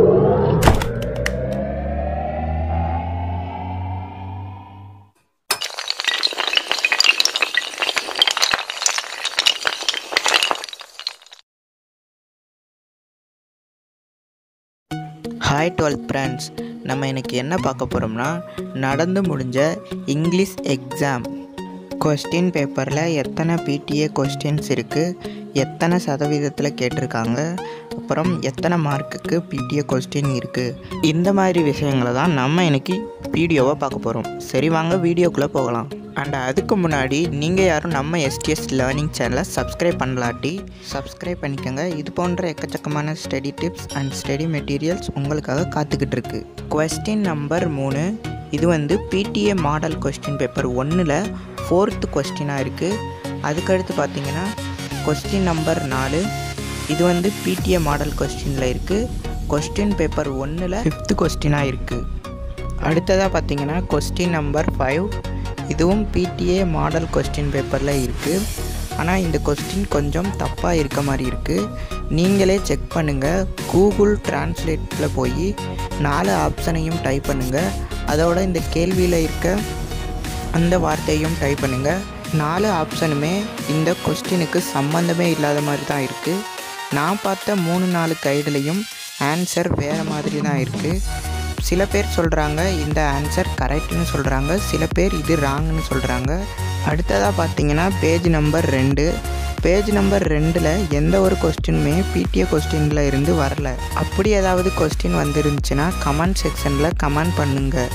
hi twelfth friends நம்ம இன்னைக்கு என்ன பார்க்க போகிறோம்னா நடந்து முடிஞ்ச இங்கிலீஷ் எக்ஸாம் கொஸ்டின் பேப்பரில் எத்தனை பிடிஏ கொஸ்டின்ஸ் இருக்குது எத்தனை சதவீதத்தில் கேட்டிருக்காங்க அப்புறம் எத்தனை மார்க்குக்கு பிடிஏ கொஸ்டின் இருக்குது இந்த மாதிரி விஷயங்களை தான் நம்ம இன்னைக்கு வீடியோவை பார்க்க போகிறோம் சரி வாங்க வீடியோக்குள்ளே போகலாம் அண்ட் அதுக்கு முன்னாடி நீங்கள் யாரும் நம்ம எஸ்டிஎஸ் லேர்னிங் சேனலை சப்ஸ்கிரைப் பண்ணலாட்டி சப்ஸ்கிரைப் பண்ணிக்கோங்க இது போன்ற எக்கச்சக்கமான study tips and study materials உங்களுக்காக காத்துக்கிட்டு இருக்கு கொஸ்டின் நம்பர் மூணு இது வந்து பிடிஏ மாடல் கொஸ்டின் பேப்பர் ஒன்றில் ஃபோர்த்து கொஸ்டினாக இருக்குது அதுக்கடுத்து பார்த்தீங்கன்னா கொஸ்டின் நம்பர் நாலு இது வந்து பிடிஏ மாடல் கொஸ்டினில் இருக்குது கொஸ்டின் பேப்பர் ஒன்றில் ஃபிஃப்த்து கொஸ்டினாக இருக்குது அடுத்ததாக பார்த்தீங்கன்னா கொஸ்டின் நம்பர் ஃபைவ் இதுவும் பிடிஏ மாடல் கொஸ்டின் பேப்பரில் இருக்குது ஆனால் இந்த கொஸ்டின் கொஞ்சம் தப்பாக இருக்க மாதிரி இருக்குது நீங்களே செக் பண்ணுங்கள் கூகுள் டிரான்ஸ்லேட்டில் போய் நாலு ஆப்ஷனையும் டைப் பண்ணுங்கள் அதோட இந்த கேள்வியில் இருக்க அந்த வார்த்தையும் டைப் பண்ணுங்கள் நாலு ஆப்ஷனுமே இந்த கொஸ்டினுக்கு சம்மந்தமே இல்லாத மாதிரி தான் இருக்குது நான் பார்த்த மூணு நாலு கைடுலையும் ஆன்சர் வேறு மாதிரி தான் இருக்குது சில பேர் சொல்கிறாங்க இந்த ஆன்சர் கரெக்ட்னு சொல்கிறாங்க சில பேர் இது ராங்னு சொல்கிறாங்க அடுத்ததாக பார்த்தீங்கன்னா பேஜ் நம்பர் ரெண்டு பேஜ் நம்பர் ரெண்டில் எந்த ஒரு கொஸ்டினுமே பிடிஏ கொஸ்டினில் இருந்து வரல அப்படி ஏதாவது கொஸ்டின் வந்துருந்துச்சுன்னா கமெண்ட் செக்ஷனில் கமெண்ட் பண்ணுங்கள்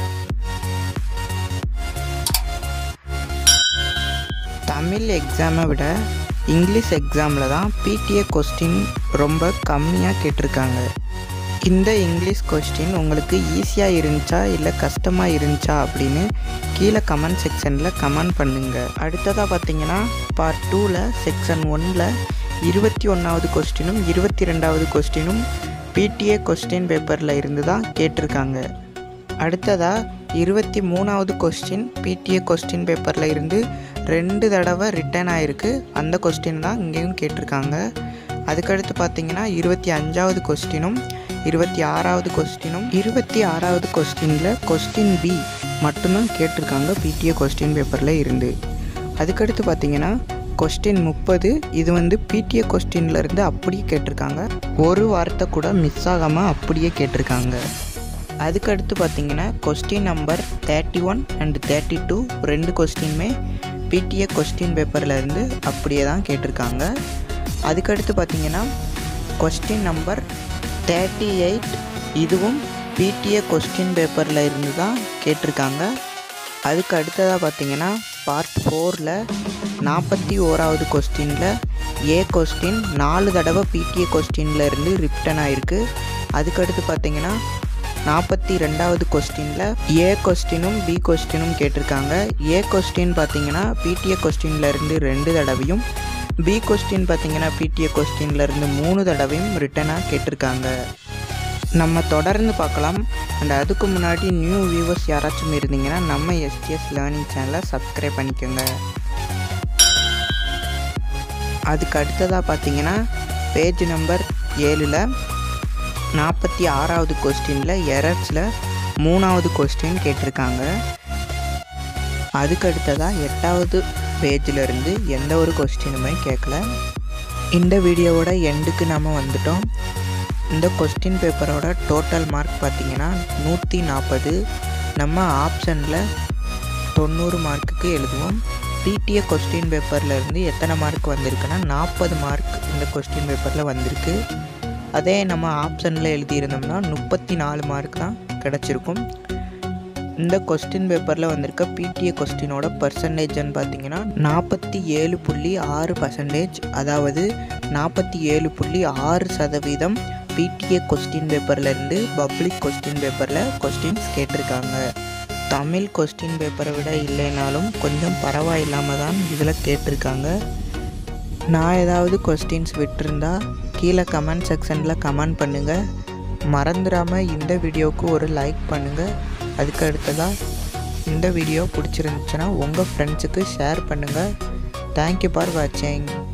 தமிழ் எக்ஸாமை விட இங்கிலீஷ் எக்ஸாமில் தான் பிடிஏ கொஸ்டின் ரொம்ப கம்மியாக கேட்டிருக்காங்க இந்த இங்கிலீஷ் கொஸ்டின் உங்களுக்கு ஈஸியாக இருந்துச்சா இல்லை கஷ்டமாக இருந்துச்சா அப்படின்னு கீழே கமெண்ட் செக்ஷனில் கமெண்ட் பண்ணுங்கள் அடுத்ததாக பார்த்தீங்கன்னா பார்ட் டூவில் செக்ஷன் ஒனில் இருபத்தி ஒன்றாவது கொஸ்டினும் இருபத்தி ரெண்டாவது கொஸ்டினும் பிடிஏ கொஸ்டின் பேப்பரில் இருந்து தான் கேட்டிருக்காங்க அடுத்ததாக இருபத்தி மூணாவது கொஸ்டின் பிடிஏ கொஸ்டின் பேப்பரில் இருந்து ரெண்டு தடவை ரிட்டர்ன் ஆகிருக்கு அந்த கொஸ்டின் தான் இங்கேயும் கேட்டிருக்காங்க அதுக்கடுத்து பார்த்தீங்கன்னா இருபத்தி அஞ்சாவது கொஸ்டினும் இருபத்தி ஆறாவது கொஸ்டினும் இருபத்தி ஆறாவது கொஸ்டினில் கொஸ்டின் பி மட்டும்தான் கேட்டிருக்காங்க பிடிஏ கொஸ்டின் பேப்பரில் இருந்து அதுக்கடுத்து பார்த்தீங்கன்னா கொஸ்டின் முப்பது இது வந்து பிடிஏ கொஸ்டின்ல இருந்து அப்படியே கேட்டிருக்காங்க ஒரு வார்த்தை கூட மிஸ் ஆகாமல் அப்படியே கேட்டிருக்காங்க அதுக்கடுத்து பார்த்தீங்கன்னா question number thirty one and thirty two ரெண்டு கொஸ்டினுமே பிடிஏ கொஸ்டின் பேப்பரில் இருந்து அப்படியே தான் கேட்டிருக்காங்க அதுக்கடுத்து பார்த்தீங்கன்னா கொஸ்டின் நம்பர் தேர்ட்டி எயிட் இதுவும் பிடிஏ கொஸ்டின் பேப்பரில் இருந்து தான் கேட்டிருக்காங்க அதுக்கு அடுத்ததாக பார்த்தீங்கன்னா பார்ட் ஃபோரில் நாற்பத்தி ஓராவது கொஸ்டினில் ஏ கொஸ்டின் நாலு தடவை பிடிஏ கொஸ்டினில் இருந்து ரிப்டன் ஆயிருக்கு அதுக்கடுத்து பார்த்தீங்கன்னா நாற்பத்தி ரெண்டாவது கொஸ்டினில் ஏ கொஸ்டினும் பி கொஸ்டினும் கேட்டிருக்காங்க ஏ கொஸ்டின் பார்த்தீங்கன்னா பிடிஏ கொஸ்டினில் இருந்து ரெண்டு தடவையும் பி கொஸ்டின் பார்த்தீங்கன்னா பிடிஏ கொஸ்டின்ல இருந்து மூணு தடவையும் ரிட்டனாக கேட்டிருக்காங்க நம்ம தொடர்ந்து பார்க்கலாம் அண்ட் அதுக்கு முன்னாடி நியூ வியூவர்ஸ் யாராச்சும் இருந்தீங்கன்னா நம்ம எஸ்டிஎஸ் லேர்னிங் சேனலை சப்ஸ்கிரைப் பண்ணிக்கோங்க அதுக்கு அடுத்ததாக பார்த்தீங்கன்னா பேஜ் நம்பர் ஏழில் நாற்பத்தி ஆறாவது கொஸ்டினில் எரர்ஸில் மூணாவது கொஸ்டின் கேட்டிருக்காங்க அதுக்கு அடுத்ததாக எட்டாவது பேஜில் இருந்து எந்த ஒரு கொஸ்டினுமே கேட்கல இந்த வீடியோவோட எண்டுக்கு நம்ம வந்துட்டோம் இந்த கொஸ்டின் பேப்பரோட டோட்டல் மார்க் பார்த்திங்கன்னா நூற்றி நாற்பது நம்ம ஆப்ஷனில் தொண்ணூறு மார்க்குக்கு எழுதுவோம் பிடிஏ கொஸ்டின் பேப்பரில் இருந்து எத்தனை மார்க் வந்திருக்குன்னா நாற்பது மார்க் இந்த கொஸ்டின் பேப்பரில் வந்திருக்கு அதே நம்ம ஆப்ஷனில் எழுதியிருந்தோம்னா முப்பத்தி நாலு மார்க் தான் கிடச்சிருக்கும் இந்த கொஸ்டின் பேப்பரில் வந்திருக்க பிடிஏ கொஸ்டினோட பர்சன்டேஜ்னு பார்த்தீங்கன்னா நாற்பத்தி ஏழு புள்ளி ஆறு பர்சன்டேஜ் அதாவது நாற்பத்தி ஏழு புள்ளி ஆறு சதவீதம் பிடிஏ கொஸ்டின் பேப்பர்லேருந்து பப்ளிக் கொஸ்டின் பேப்பரில் கொஸ்டின்ஸ் கேட்டிருக்காங்க தமிழ் கொஸ்டின் பேப்பரை விட இல்லைனாலும் கொஞ்சம் பரவாயில்லாமல் தான் இதில் கேட்டிருக்காங்க நான் ஏதாவது கொஸ்டின்ஸ் விட்டிருந்தா கீழே கமெண்ட் செக்ஷனில் கமெண்ட் பண்ணுங்கள் மறந்துடாமல் இந்த வீடியோவுக்கு ஒரு லைக் பண்ணுங்கள் அதுக்கு அடுத்ததாக இந்த வீடியோ பிடிச்சிருந்துச்சுன்னா உங்கள் ஃப்ரெண்ட்ஸுக்கு ஷேர் பண்ணுங்கள் தேங்க்யூ ஃபார் வாட்சிங்